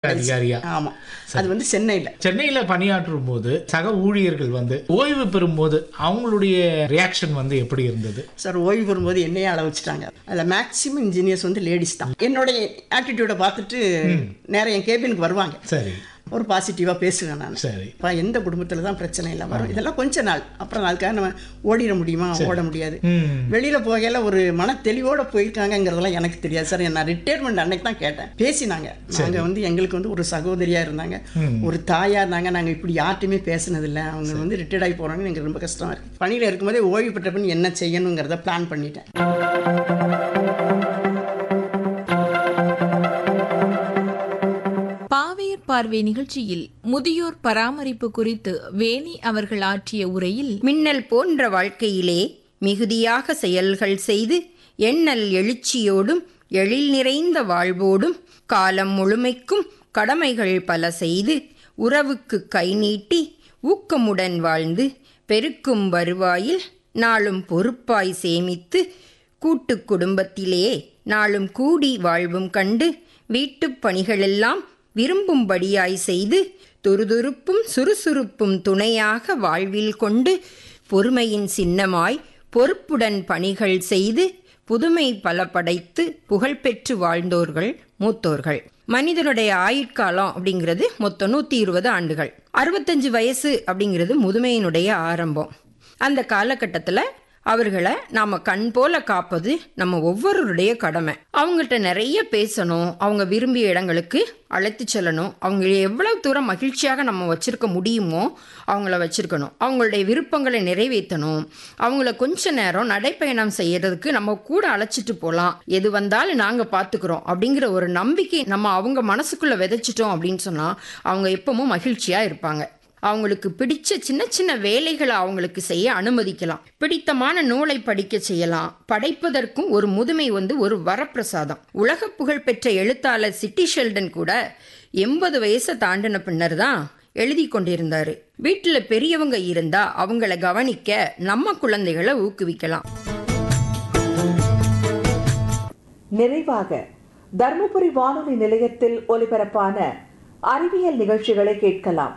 அதிகாரியா ஆமா அது வந்து சென்னையில சென்னையில பணியாற்றும் போது சக ஊழியர்கள் வந்து ஓய்வு பெறும்போது அவங்களுடைய ரியாக்ஷன் வந்து எப்படி இருந்தது சார் ஓய்வு பெறும்போது என்னையே அள வச்சுட்டாங்க அதில் மேக்ஸிமம் இன்ஜினியர்ஸ் வந்து லேடிஸ் தான் என்னுடைய ஆட்டிடியூடை பார்த்துட்டு நேரா என் கேபினுக்கு வருவாங்க சரி ஒரு பாசிட்டிவாக பேசுவேன் நான் சரி இப்போ எந்த குடும்பத்தில் தான் பிரச்சனை இல்லை வரும் இதெல்லாம் கொஞ்ச நாள் அப்புறம் அதுக்காக நம்ம ஓடிட முடியுமா ஓட முடியாது ம் வெளியில் போகையில ஒரு மன தெளிவோட போயிருக்காங்கங்கிறதெல்லாம் எனக்கு தெரியாது சார் நான் ரிட்டையர்மெண்ட் அன்னைக்கு தான் கேட்டேன் பேசினாங்க நாங்கள் வந்து எங்களுக்கு வந்து ஒரு சகோதரியாக இருந்தாங்க ஒரு தாயாக இருந்தாங்க நாங்கள் இப்படி யார்ட்டையுமே பேசினதில்லை அவங்க வந்து ரிட்டையர்ட் ஆகி போகிறாங்கன்னு எனக்கு ரொம்ப கஷ்டமாக இருக்குது பணியில் இருக்கும்போதே ஓய்வு பெற்ற பின் என்ன செய்யணுங்கிறத பிளான் பண்ணிட்டேன் பாவையர் பார்வை நிகழ்ச்சியில் முதியோர் பராமரிப்பு குறித்து வேணி அவர்கள் ஆற்றிய உரையில் மின்னல் போன்ற வாழ்க்கையிலே மிகுதியாக செயல்கள் செய்து எண்ணல் எழுச்சியோடும் எழில் நிறைந்த வாழ்வோடும் காலம் முழுமைக்கும் கடமைகள் பல செய்து உறவுக்கு கை நீட்டி ஊக்கமுடன் வாழ்ந்து பெருக்கும் வருவாயில் நாளும் பொறுப்பாய் சேமித்து கூட்டுக் குடும்பத்திலே நாளும் கூடி வாழ்வும் கண்டு வீட்டுப் பணிகளெல்லாம் விரும்பும்படியாய் செய்து துருதுருப்பும் சுறுசுறுப்பும் துணையாக வாழ்வில் கொண்டு பொறுமையின் சின்னமாய் பொறுப்புடன் பணிகள் செய்து புதுமை பல படைத்து புகழ்பெற்று வாழ்ந்தோர்கள் மூத்தோர்கள் மனிதனுடைய ஆயுட்காலம் அப்படிங்கிறது மொத்தம் நூற்றி இருபது ஆண்டுகள் அறுபத்தஞ்சு வயசு அப்படிங்கிறது முதுமையினுடைய ஆரம்பம் அந்த காலகட்டத்தில் அவர்களை நாம கண் போல காப்பது நம்ம ஒவ்வொருவருடைய கடமை அவங்கள்ட்ட நிறைய பேசணும் அவங்க விரும்பிய இடங்களுக்கு அழைத்து செல்லணும் அவங்கள எவ்வளவு தூரம் மகிழ்ச்சியாக நம்ம வச்சிருக்க முடியுமோ அவங்கள வச்சிருக்கணும் அவங்களுடைய விருப்பங்களை நிறைவேற்றணும் அவங்கள கொஞ்ச நேரம் நடைப்பயணம் செய்யறதுக்கு நம்ம கூட அழைச்சிட்டு போகலாம் எது வந்தாலும் நாங்கள் பார்த்துக்கிறோம் அப்படிங்கிற ஒரு நம்பிக்கை நம்ம அவங்க மனசுக்குள்ள விதைச்சிட்டோம் அப்படின்னு சொன்னால் அவங்க எப்பவும் மகிழ்ச்சியாக இருப்பாங்க அவங்களுக்கு பிடிச்ச சின்ன சின்ன வேலைகளை அவங்களுக்கு செய்ய அனுமதிக்கலாம் பிடித்தமான நூலை படிக்க செய்யலாம் படைப்பதற்கும் ஒரு முதுமை வந்து ஒரு வரப்பிரசாதம் உலக புகழ் பெற்ற எழுத்தாளர் சிட்டி ஷெல்டன் கூட எண்பது வயசை தாண்டின பின்னர் தான் எழுதி கொண்டிருந்தாரு வீட்டில் பெரியவங்க இருந்தா அவங்கள கவனிக்க நம்ம குழந்தைகளை ஊக்குவிக்கலாம் நிறைவாக தர்மபுரி வானொலி நிலையத்தில் ஒலிபரப்பான அறிவியல் நிகழ்ச்சிகளை கேட்கலாம்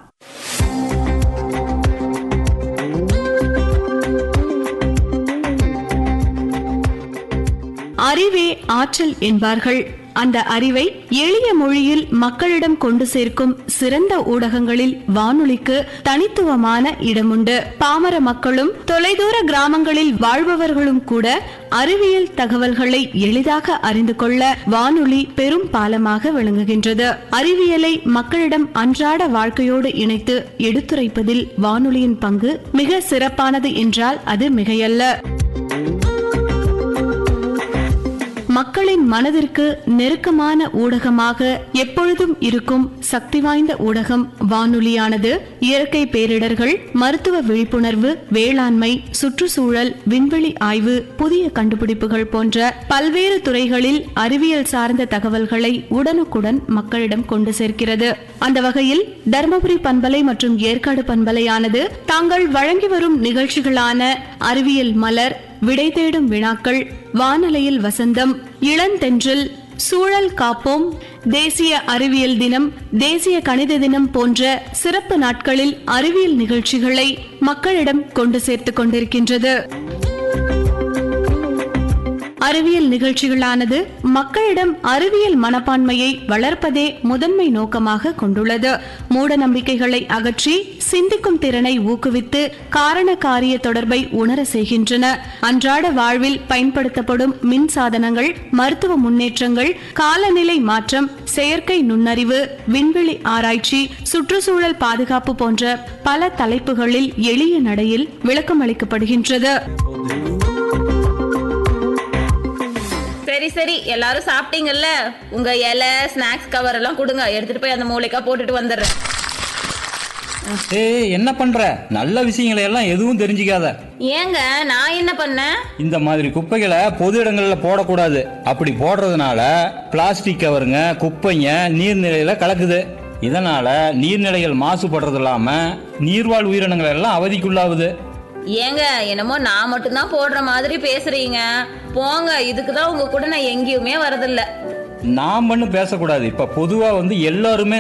அறிவே ஆற்றல் என்பார்கள் அந்த அறிவை எளிய மொழியில் மக்களிடம் கொண்டு சேர்க்கும் சிறந்த ஊடகங்களில் வானொலிக்கு தனித்துவமான இடமுண்டு பாமர மக்களும் தொலைதூர கிராமங்களில் வாழ்பவர்களும் கூட அறிவியல் தகவல்களை எளிதாக அறிந்து கொள்ள வானொலி பெரும் பாலமாக விளங்குகின்றது அறிவியலை மக்களிடம் அன்றாட வாழ்க்கையோடு இணைத்து எடுத்துரைப்பதில் வானொலியின் பங்கு மிக சிறப்பானது என்றால் அது மிகையல்ல மக்களின் மனதிற்கு நெருக்கமான ஊடகமாக எப்பொழுதும் இருக்கும் சக்தி வாய்ந்த ஊடகம் வானொலியானது இயற்கை பேரிடர்கள் மருத்துவ விழிப்புணர்வு வேளாண்மை சுற்றுச்சூழல் விண்வெளி ஆய்வு புதிய கண்டுபிடிப்புகள் போன்ற பல்வேறு துறைகளில் அறிவியல் சார்ந்த தகவல்களை உடனுக்குடன் மக்களிடம் கொண்டு சேர்க்கிறது அந்த வகையில் தருமபுரி பண்பலை மற்றும் ஏற்காடு பண்பலையானது தாங்கள் வழங்கி வரும் நிகழ்ச்சிகளான அறிவியல் மலர் விடை தேடும் வினாக்கள் வானலையில் வசந்தம் இளந்தென்றல் சூழல் காப்போம் தேசிய அறிவியல் தினம் தேசிய கணித தினம் போன்ற சிறப்பு நாட்களில் அறிவியல் நிகழ்ச்சிகளை மக்களிடம் கொண்டு சேர்த்துக் கொண்டிருக்கின்றது அறிவியல் நிகழ்ச்சிகளானது மக்களிடம் அறிவியல் மனப்பான்மையை வளர்ப்பதே முதன்மை நோக்கமாக கொண்டுள்ளது மூட நம்பிக்கைகளை அகற்றி சிந்திக்கும் திறனை ஊக்குவித்து காரண காரிய தொடர்பை உணர செய்கின்றன அன்றாட வாழ்வில் பயன்படுத்தப்படும் மின் சாதனங்கள் மருத்துவ முன்னேற்றங்கள் காலநிலை மாற்றம் செயற்கை நுண்ணறிவு விண்வெளி ஆராய்ச்சி சுற்றுச்சூழல் பாதுகாப்பு போன்ற பல தலைப்புகளில் எளிய நடையில் விளக்கம் அளிக்கப்படுகின்றது சரி சரி எல்லாரும் சாப்பிட்டீங்கல்ல உங்க இலை ஸ்நாக்ஸ் கவர் எல்லாம் கொடுங்க எடுத்துட்டு போய் அந்த மூளைக்கா போட்டுட்டு வந்துடுறேன் ஏய் என்ன பண்ற நல்ல விஷயங்களை எல்லாம் எதுவும் தெரிஞ்சுக்காத ஏங்க நான் என்ன பண்ணேன் இந்த மாதிரி குப்பைகளை பொது இடங்கள்ல போடக்கூடாது அப்படி போடுறதுனால பிளாஸ்டிக் கவருங்க குப்பைங்க நீர்நிலையில கலக்குது இதனால நீர்நிலைகள் மாசுபடுறது இல்லாம நீர்வாழ் உயிரினங்கள் எல்லாம் அவதிக்குள்ளாகுது ஏங்க என்னமோ நான் மட்டும்தான் போடுற மாதிரி பேசுறீங்க போங்க இதுக்கு தான் உங்க கூட நான் எங்கேயுமே வரதில்ல நாம் பண்ணு பேசக்கூடாது இப்ப பொதுவா வந்து எல்லாருமே